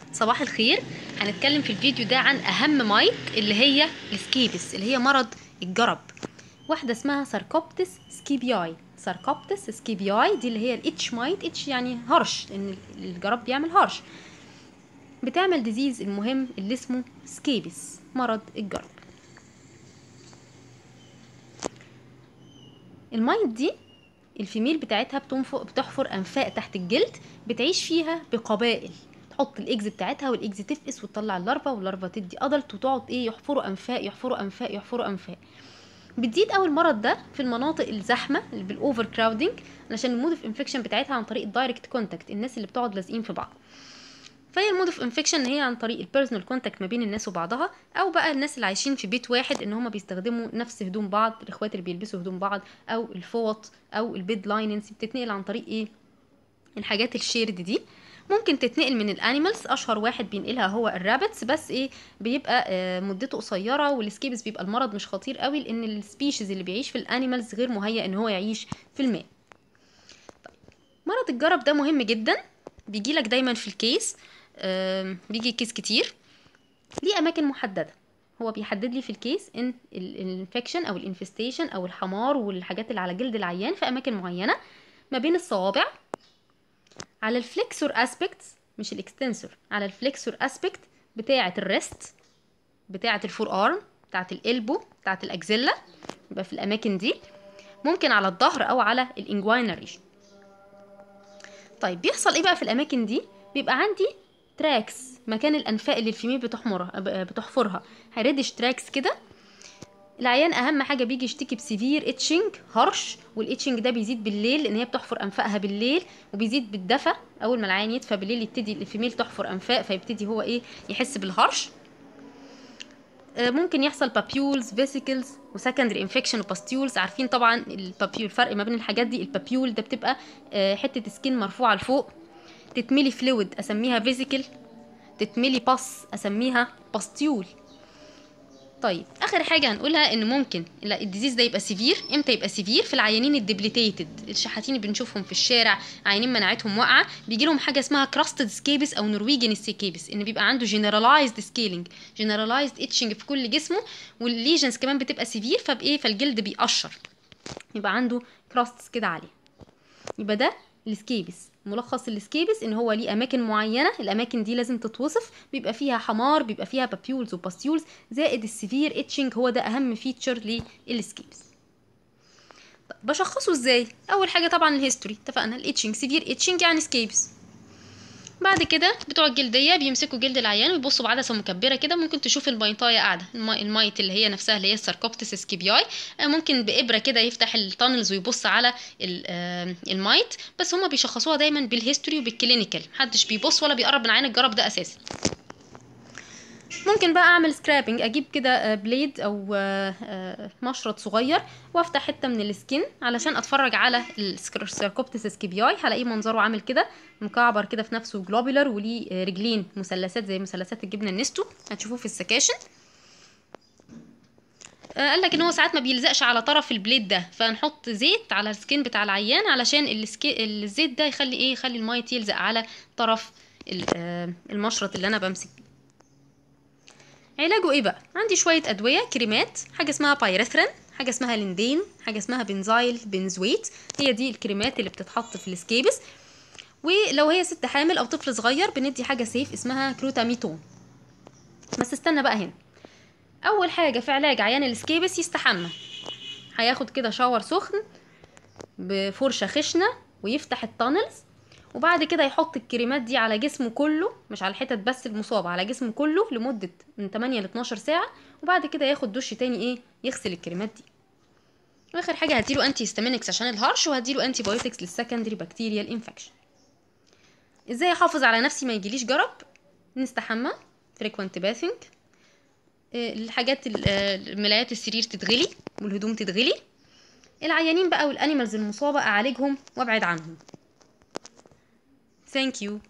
صباح الخير هنتكلم في الفيديو ده عن اهم مايت اللي هي السكيبس اللي هي مرض الجرب واحده اسمها ساركوبتس سكيبياي ساركوبتس سكيبياي دي اللي هي الاتش مايت اتش يعني هرش لان الجرب بيعمل هرش بتعمل ديزيز المهم اللي اسمه سكيبس مرض الجرب المايت دي الفيميل بتاعتها بتنفق بتحفر انفاق تحت الجلد بتعيش فيها بقبائل تحط الايجز بتاعتها والايجز تفقس وتطلع اللارفا واللارفا تدي ادلت وتقعد ايه يحفروا انفاق يحفروا انفاق يحفروا انفاق بتزيد قوي المرض ده في المناطق الزحمه اللي بالاوفر كراودنج علشان المود اوف انفكشن بتاعتها عن طريق الدايركت كونتاكت الناس اللي بتقعد لازقين في بعض فهي المود اوف انفكشن هي عن طريق البيرسونال كونتاكت ما بين الناس وبعضها او بقى الناس اللي عايشين في بيت واحد ان هم بيستخدموا نفس هدوم بعض الاخوات اللي بيلبسوا هدوم بعض او الفوط او البيد لايننز بتتنقل عن طريق ايه الحاجات الشيرد دي ممكن تتنقل من الانيمالز اشهر واحد بينقلها هو الرابتس بس ايه بيبقى آه مدته قصيره والسكيبس بيبقى المرض مش خطير قوي لان السبيشيز اللي بيعيش في الانيمالز غير مهيأ ان هو يعيش في الماء طيب. مرض الجرب ده مهم جدا بيجيلك دايما في الكيس آه بيجي كيس كتير ليه اماكن محدده هو بيحدد لي في الكيس ان الانفكشن او الانفستيشن او الحمار والحاجات اللي على جلد العيان في اماكن معينه ما بين الصوابع على الفليكسور اسبكت مش الاكستنسور على الفليكسور اسبكت بتاعه الريست بتاعه الفور ارم بتاعه الالبو بتاعه الاكزيلا يبقى في الاماكن دي ممكن على الظهر او على الانجوينا ريجن طيب بيحصل ايه بقى في الاماكن دي بيبقى عندي تراكس مكان الانفاق اللي الفيميل بتحمرها بتحفرها هيردش تراكس كده العيان اهم حاجه بيجي يشتكي بسيفير اتشنج هرش والاتشنج ده بيزيد بالليل لان هي بتحفر انفاقها بالليل وبيزيد بالدفى اول ما العيان يدفى بالليل يبتدي الفيميل تحفر انفاق فيبتدي هو ايه يحس بالهرش ممكن يحصل بابيولز فيسيكلز وسكندري انفكشن وباستيولز عارفين طبعا البابيول الفرق ما بين الحاجات دي البابيول ده بتبقى حته سكين مرفوعه لفوق تتملي فلويد اسميها فيزيكل تتملي باس اسميها باستيول طيب اخر حاجه هنقولها ان ممكن لا الديزيز ده يبقى سيفير امتى يبقى سيفير في العيانين الديبليتيتد الشحاتين اللي بنشوفهم في الشارع عيانين مناعتهم واقعه بيجي لهم حاجه اسمها كراستد سكيبس او نرويجن سكيبس ان بيبقى عنده جنرالايزد سكيلينج جنرالايزد اتشنج في كل جسمه والليجنز كمان بتبقى سيفير فبايه فالجلد بيقشر يبقى عنده كراستس كده عليه يبقى ده السكيبس ملخص السكيبس ان هو ليه اماكن معينه الاماكن دي لازم تتوصف بيبقى فيها حمار بيبقى فيها بابيولز وباستيولز زائد السيفير اتشنج هو ده اهم فيتشر للسكيبس بشخصه ازاي اول حاجه طبعا الهيستوري اتفقنا الاتشنج سيفير اتشنج يعني سكيبس بعد كده بتوع الجلديه بيمسكوا جلد العيان ويبصوا بعدسه مكبره كده ممكن تشوف الميطايه قاعده الميت اللي هي نفسها اللي هي الساركوبتس سكيبياي ممكن بابره كده يفتح التانلز ويبص على الميت بس هما بيشخصوها دايما بالهيستوري وبالكلينيكال محدش بيبص ولا بيقرب من عين الجرب ده اساسا ممكن بقى اعمل سكرابنج اجيب كده بليد او مشرط صغير وافتح حته من السكين علشان اتفرج على السيركوبتس سكيبياي هلاقيه منظره عامل كده مكعبر كده في نفسه جلوبولار وليه رجلين مثلثات زي مثلثات الجبنه النستو هتشوفوه في السكاشن قال لك ان هو ساعات ما بيلزقش على طرف البليد ده فنحط زيت على السكين بتاع العيان علشان السكي... الزيت ده يخلي ايه يخلي المايت يلزق على طرف المشرط اللي انا بمسك علاجه ايه بقى عندي شويه ادويه كريمات حاجه اسمها بايرثرين حاجه اسمها ليندين حاجه اسمها بنزايل بنزويت هي دي الكريمات اللي بتتحط في السكيبس ولو هي ست حامل او طفل صغير بندي حاجه سيف اسمها كروتاميتون بس استنى بقى هنا اول حاجه في علاج عيان السكيبس يستحمى هياخد كده شاور سخن بفرشه خشنه ويفتح التانلز وبعد كده يحط الكريمات دي على جسمه كله مش على الحتت بس المصابة على جسمه كله لمدة من 8 ل 12 ساعة وبعد كده ياخد دش تاني ايه يغسل الكريمات دي واخر حاجة هديله انتي هيستامينكس عشان الهرش وهديله انتي بايوتكس للسكندري بكتيريال انفكشن ازاي احافظ على نفسي ما يجيليش جرب نستحمى فريكوانت باثينج الحاجات ملايات السرير تتغلي والهدوم تتغلي العيانين بقى والانيمالز المصابة اعالجهم وابعد عنهم Thank you.